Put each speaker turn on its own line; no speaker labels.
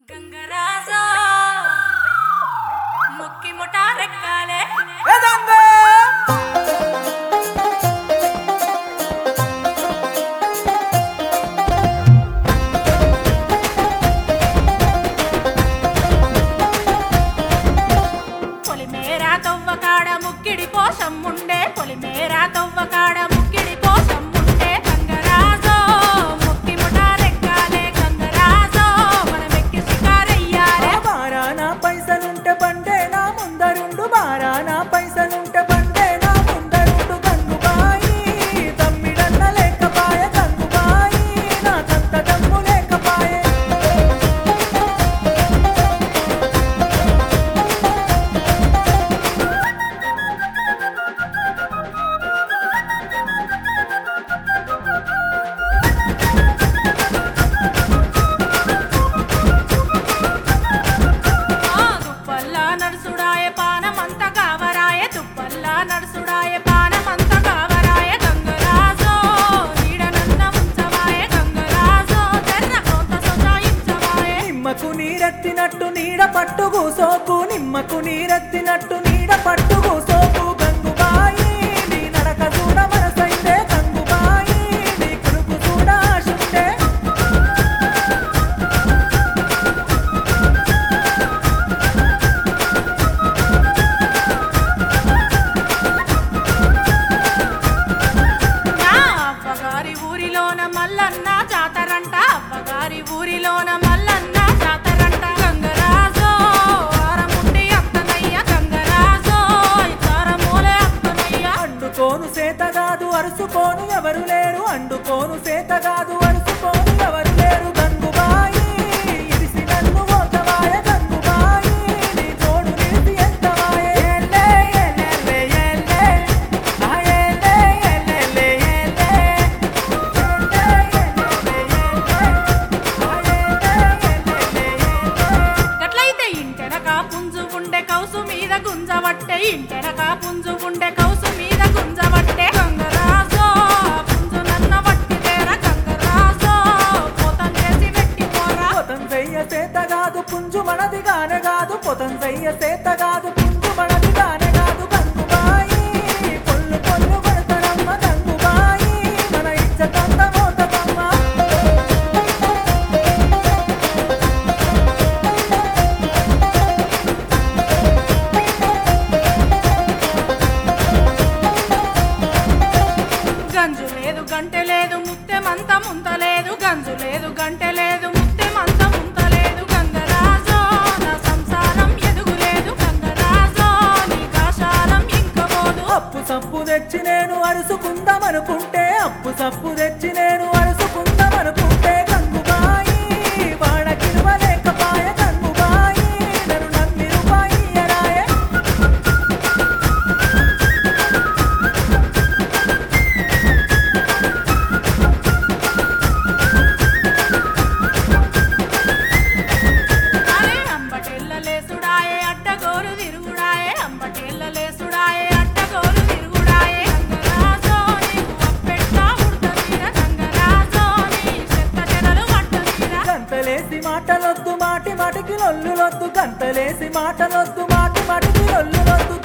గంగరాజా ముక్కి ముఠా రెక్కాలే పొలిమేరా తవ్వకాడ ముక్కిడి పోషం ఉండే పొలిమేరా తవ్వకాడ ముక్కిడి పోషం ఉండే గంగరాజో ముక్కి ముఠా రెక్కాలే గంగరాజో మనమెక్కి షికారయ్యాలే
బారాన పైసలుంటే బండే నా ముందరుండు బారాన పైసలుంటే బండే నా ముందరుండు గంగుబాయి తమ్మిడన్న లేకపాయ గంగుబాయి నా కంత దమ్ము లేకపాయే
ఆ దుప్పల్లా నడుసుడాయ పానమంత కావరాయ దుప్పల్లా నడుసుడాయ పానమంత కావరాయ గంగరాజో నీడనన్న ఉంచవాయ గంగరాజో తెర్ర కొంత సొచాయించవాయ
నిమ్మకు నీరెత్తినట్టు నీడ పట్టు కూసోకు నిమ్మకు నీరెత్తినట్టు నీడ పట్టు కూసోకు గంగుబాయి నీ నడక చూడ మనసైతే గంగుబాయి నీ కురుకు చూడ ఆశుంటే
నా అవ్వగారి ఊరిలోన మల్లన్న జాతరంట అవ్వగారి ఊరిలోన మల్లన్న జాతరంట గంగరాజో ఆరముండి అత్తనయ్య గంగరాజో ఇతారమూలే అత్తనయ్య
అండుకోను సేతగాదు అరుసుకోను ఎవరు లేరు అండుకోను సేతగాదు అరుసుకోను ఎవరు లేరు గంగుబాయి ఇరిసి నన్ను ఓతవాయ గంగుబాయి నీ తోడు నిలిసి ఎంతవాయ ఏలే ఏలేలే ఏలే ఆ ఏలే ఏలేలే ఏలే ఏలే ఏలేలే ఏలే ఆ ఏలే ఏలేలే ఏలే
గట్లయితే ఇంటెనక పుంజు ఉండే కౌసు మీద గుంజవట్టే ఇంటెనక పుంజు ఉండే కౌసు మీద గుంజవట్టే గంగరాజో పుంజు నన్న వట్టి తేర గంగరాజో పోతం చేసి పెట్టి పోరా
పొతం చెయ్య సేత కాదు పుంజు మనది గానే కాదు పొతం చెయ్య సేత కాదు పుంజు మనది గానే కాదు గంగుబాయి పొల్లు పొల్లు కొడతారమ్మ గంగుబాయి మన ఇచ్చతంత మోతకమ్మ
గంజు లేదు గంటె లేదు ముత్తెమంత ముంతలేదు గంజు లేదు గంటె లేదు ముత్తెమంత ముంతలేదు గంగరాజో నా సంసారం ఎదుగులేదు గంగరాజో నీ కాశాలం ఇంకబోదు
అప్పు సప్పు తెచ్చి నేను అరుసుకుందామనుకుంటే అప్పు సప్పు తెచ్చి నేను అరుసుకుందామనుకుంటే గంగుబాయి వాడకిరువలేకపాయ గంగుబాయి నన్ను నమ్మి రూపాయి ఎరాయే
అరే అంబటెల్ల లేసుడాయే అడ్డగోరు తిరుగుడాయే అంబటెల్ల లేసుడాయే అడ్డగోరు తిరుగుడాయే గంగరాజో నీకు అప్పెట్టా ఉడతీర గంగరాజో నీ చెత్త చెదలు పట్టతీర
గంతలేసి మాటలొద్దు మాటి మాటికి లొల్లులొద్దు గంతలేసి మాటలొద్దు మాటి మాటికి లొల్లులొద్దు